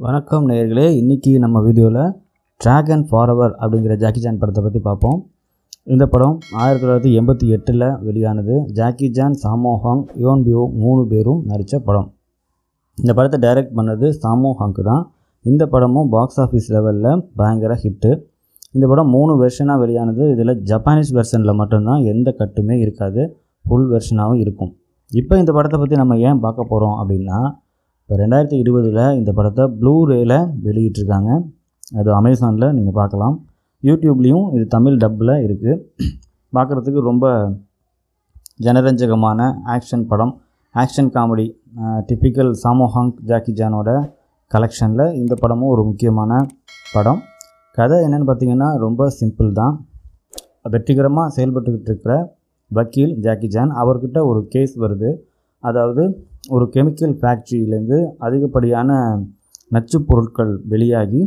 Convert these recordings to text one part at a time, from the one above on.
வணக்கம் நேயர்களே இன்றைக்கி நம்ம வீடியோவில் ட்ராகன் ஃபாரவர் அப்படிங்கிற ஜாக்கி ஜான் படத்தை பற்றி பார்ப்போம் இந்த படம் ஆயிரத்தி தொள்ளாயிரத்தி எண்பத்தி எட்டில் வெளியானது Jackie Chan Sammo Hung Yuen Biao மூணு பேரும் நடித்த படம் இந்த படத்தை டைரக்ட் பண்ணது சாமோ ஹாங்க்கு தான் இந்த படமும் பாக்ஸ் ஆஃபீஸ் லெவலில் பயங்கர ஹிட்டு இந்த படம் மூணு வெர்ஷனாக வெளியானது இதில் ஜப்பானீஸ் வெர்ஷனில் மட்டும்தான் எந்த கட்டுமே இருக்காது ஃபுல் வெர்ஷனாகவும் இருக்கும் இப்போ இந்த படத்தை பற்றி நம்ம ஏன் பார்க்க போகிறோம் அப்படின்னா இப்போ ரெண்டாயிரத்தி இருபதில் இந்த படத்தை ப்ளூ ரேல வெளியிட்டிருக்காங்க அது அமேசானில் நீங்கள் பார்க்கலாம் யூடியூப்லேயும் இது தமிழ் டப்பில் இருக்குது பார்க்குறதுக்கு ரொம்ப ஜனரஞ்சகமான ஆக்ஷன் படம் action comedy typical Sammo Hung Jackie ஜானோட கலெக்ஷனில் இந்த படமும் ஒரு முக்கியமான படம் கதை என்னென்னு பார்த்தீங்கன்னா ரொம்ப சிம்பிள் தான் வெற்றிகரமாக செயல்பட்டுக்கிட்டு இருக்கிற வக்கீல் ஜாக்கி ஜான் அவர்கிட்ட ஒரு கேஸ் வருது அதாவது ஒரு கெமிக்கல் ஃபேக்ட்ரியிலேருந்து அதிகப்படியான நச்சுப் பொருட்கள் வெளியாகி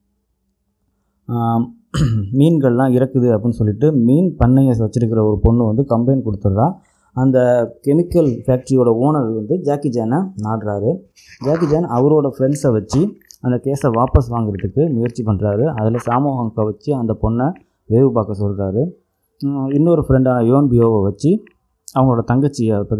ஆம், மீன்கள்லாம் இறக்குது அப்படின்னு சொல்லிட்டு மீன் பண்ணையை வச்சிருக்கிற ஒரு பொண்ணு வந்து கம்ப்ளைண்ட் கொடுத்துட்றா அந்த கெமிக்கல் ஃபேக்ட்ரியோட ஓனர் வந்து ஜாக்கி ஜானை நாடுறாரு ஜாக்கி ஜான் அவரோட ஃப்ரெண்ட்ஸை வச்சு அந்த கேஸை வாபஸ் வாங்குறதுக்கு முயற்சி பண்ணுறாரு அதில் சாமோஹங்கை வச்சு அந்த பொண்ணை வேவு பார்க்க சொல்கிறாரு இன்னொரு ஃப்ரெண்டான யோன் பியோவை வச்சு அவங்களோட தங்கச்சியை இப்போ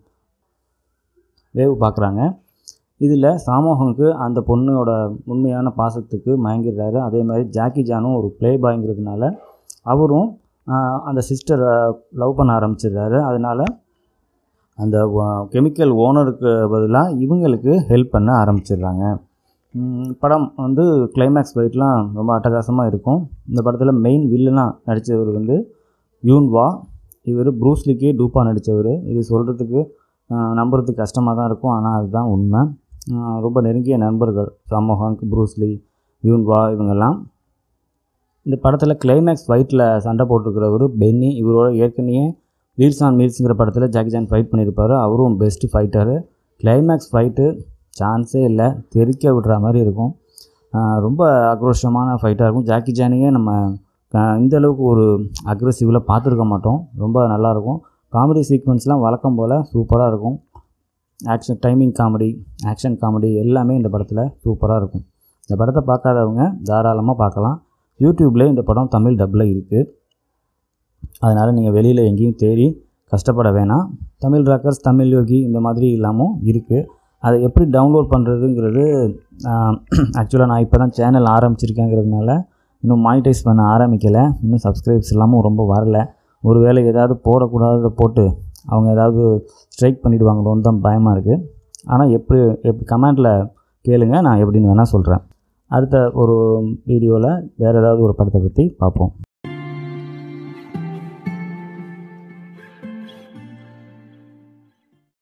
வேவு பார்க்குறாங்க இதில் சாமோகனுக்கு அந்த பொண்ணோட உண்மையான பாசத்துக்கு மயங்கிடுறாரு அதே மாதிரி ஜாக்கி ஜானும் ஒரு ப்ளே பாய்ங்கிறதுனால அவரும் ஆஹ், அந்த சிஸ்டரை லவ் பண்ண ஆரம்பிச்சிடுறாரு அதனால் அந்த கெமிக்கல் ஓனருக்கு பதிலாக இவங்களுக்கு ஹெல்ப் பண்ண ஆரம்பிச்சிடுறாங்க ம், படம் வந்து கிளைமேக்ஸ் ஃபைட்லாம் ரொம்ப அட்டகாசமாக இருக்கும் இந்த படத்தில் மெயின் வில்லனாக நடித்தவர் வந்து யூன் வா இவர் ப்ரூஸ்லிக்கே டூப்பாக நடித்தவர் இது சொல்கிறதுக்கு நம்புறதுக்கு கஷ்டமாக தான் இருக்கும் ஆனால் அதுதான் உண்மை ஆஹ் ரொம்ப நெருங்கிய நண்பர்கள் சமோஹாங்க் ப்ரூஸ்லி யூன் வா இவங்கெல்லாம் இந்த படத்தில் கிளைமேக்ஸ் ஃபைட்டில் சண்டை போட்டிருக்கிறவர் பென்னி இவரோட ஏற்கனவே வீல்ஸ் ஆன் மீல்ஸுங்கிற படத்தில் ஜாக்கி ஜான் ஃபைட் பண்ணியிருப்பார் அவரும் பெஸ்ட்டு ஃபைட்டரு கிளைமேக்ஸ் ஃபைட்டு சான்ஸே இல்லை தெறிக்க விடுற மாதிரி இருக்கும் ஆஹ் ரொம்ப ஆக்ரோஷமான ஃபைட்டாக இருக்கும் ஜாக்கி ஜானையே நம்ம ஆஹ் இந்த அளவுக்கு ஒரு அக்ரெசிவில் பார்த்துருக்க மாட்டோம் ரொம்ப நல்லாயிருக்கும் காமெடி சீக்வன்ஸ்லாம் வழக்கம் போல் சூப்பராக இருக்கும் action timing comedy action comedy எல்லாமே இந்த படத்தில் சூப்பராக இருக்கும் இந்த படத்தை பார்க்காதவங்க தாராளமாக பார்க்கலாம் யூடியூப்லேயே இந்த படம் தமிழ் டப்பில் இருக்குது அதனால் நீங்கள் வெளியில் எங்கேயும் தேடி கஷ்டப்பட வேணாம் தமிழ் ராக்கர்ஸ் தமிழ் யோகி இந்த மாதிரி இல்லாமல் இருக்குது அதை எப்படி டவுன்லோட் பண்ணுறதுங்கிறது ஆக்சுவலாக நான் இப்போ தான் சேனல் ஆரம்பிச்சிருக்கேங்கிறதுனால இன்னும் மானிட்டைஸ் பண்ண ஆரம்பிக்கலை இன்னும் சப்ஸ்கிரைப்ஸ் இல்லாமல் ரொம்ப வரல ஒருவேளை ஏதாவது போடக்கூடாததை போட்டு அவங்க ஏதாவது ஸ்ட்ரைக் பண்ணிடுவாங்களோன்னு தான் பயமாக இருக்குது ஆனால் எப்படி எப்படி கமெண்டில் கேளுங்க நான் எப்படின்னு வேணால் சொல்கிறேன் அடுத்த ஒரு வீடியோவில் வேறு ஏதாவது ஒரு படத்தை பற்றி பார்ப்போம்